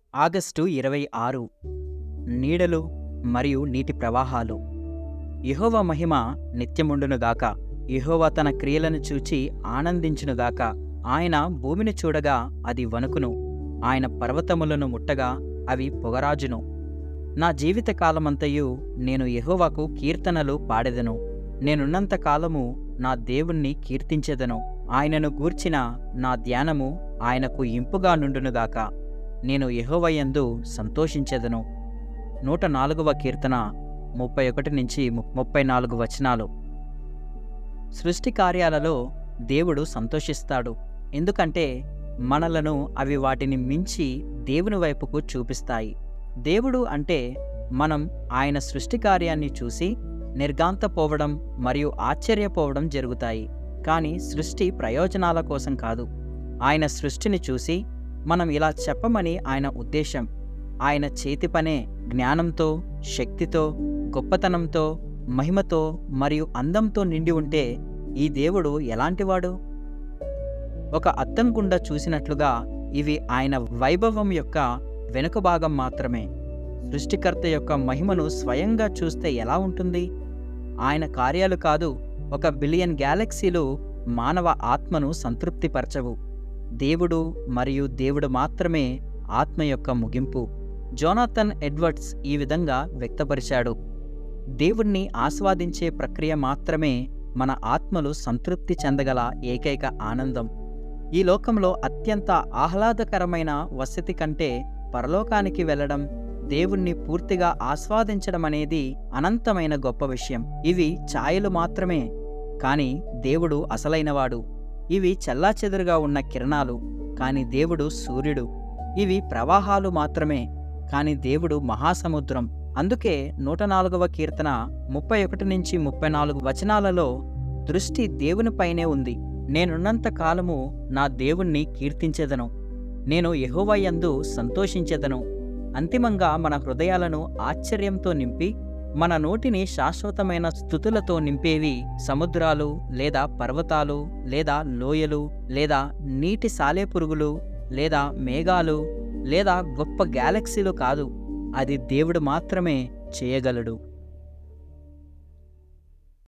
August ఇరవై ఆరు నీడలు మరియు నీటి ప్రవాహాలు యెహోవా మహిమ నిత్యముండునుగాక యెహోవా తన క్రియలను చూచి ఆనందించునుగాక ఆయన భూమిని చూడగా అది వణుకును ఆయన పర్వతములను ముట్టగా అవి పొగరాజును నా జీవిత కాలమంతయు నేను యెహోవాకు కీర్తనలు పాడెదను నేనున్నంత కాలము నా దేవుణ్ణి కీర్తించెదను ఆయనను గూర్చిన నా ధ్యానము ఆయనకు ఇంపుగా నుండునుగాక నేను యెహోవయందు సంతోషించెదను నూట నాలుగవ కీర్తన ముప్పై ఒకటి నుంచి ము- ముప్పై నాలుగు వచనాలు సృష్టి కార్యాలలో దేవుడు సంతోషిస్తాడు ఎందుకంటే మనలను అవి వాటిని మించి దేవుని వైపుకు చూపిస్తాయి దేవుడు అంటే మనం ఆయన సృష్టి కార్యాన్ని చూసి నిర్గాంతపోవడం మరియు ఆశ్చర్యపోవడం జరుగుతాయి కానీ సృష్టి ప్రయోజనాల కోసం కాదు ఆయన సృష్టిని చూసి మనం ఇలా చెప్పమని ఆయన ఉద్దేశం ఆయన చేతి పనే జ్ఞానంతో శక్తితో గొప్పతనంతో మహిమతో మరియు అందంతో నిండి ఉంటే ఈ దేవుడు ఎలాంటివాడు ఒక అద్దం గుండా చూసినట్లుగా ఇవి ఆయన వైభవం యొక్క వెనుక భాగం మాత్రమే సృష్టికర్త యొక్క మహిమను స్వయంగా చూస్తే ఎలా ఉంటుంది ఆయన కార్యాలు కాదు ఒక బిలియన్ గ్యాలక్సీలు మానవ ఆత్మను సంతృప్తిపరచవు దేవుడు మరియు దేవుడు మాత్రమే ఆత్మ యొక్క ముగింపు జోనాథన్ ఎడ్వర్డ్స్ ఈ విధంగా వ్యక్తపరిచాడు దేవుణ్ణి ఆస్వాదించే ప్రక్రియ మాత్రమే మన ఆత్మలు సంతృప్తి చెందగల ఏకైక ఆనందం ఈ లోకంలో అత్యంత ఆహ్లాదకరమైన వసతి కంటే పరలోకానికి వెళ్ళడం దేవుణ్ణి పూర్తిగా ఆస్వాదించడం అనేది అనంతమైన గొప్ప విషయం ఇవి ఛాయలు మాత్రమే కానీ దేవుడు అసలైనవాడు ఇవి చెల్లాచెదురుగా ఉన్న కిరణాలు కానీ దేవుడు సూర్యుడు ఇవి ప్రవాహాలు మాత్రమే కానీ దేవుడు మహాసముద్రం అందుకే నూట నాలుగవ కీర్తన ముప్పై ఒకటి నుంచి ముప్పై నాలుగు వచనాలలో దృష్టి దేవునిపైనే ఉంది నేనున్నంత కాలము నా దేవుణ్ణి కీర్తించెదను నేను యెహోవాయందు సంతోషించెదను అంతిమంగా మన హృదయాలను ఆశ్చర్యంతో నింపి మన నోటిని శాశ్వతమైన స్థుతులతో నింపేవి సముద్రాలు లేదా పర్వతాలు లేదా లోయలు లేదా నీటి సాలెపురుగులు లేదా మేఘాలు లేదా గొప్ప గ్యాలక్సీలు కాదు అది దేవుడు మాత్రమే చేయగలడు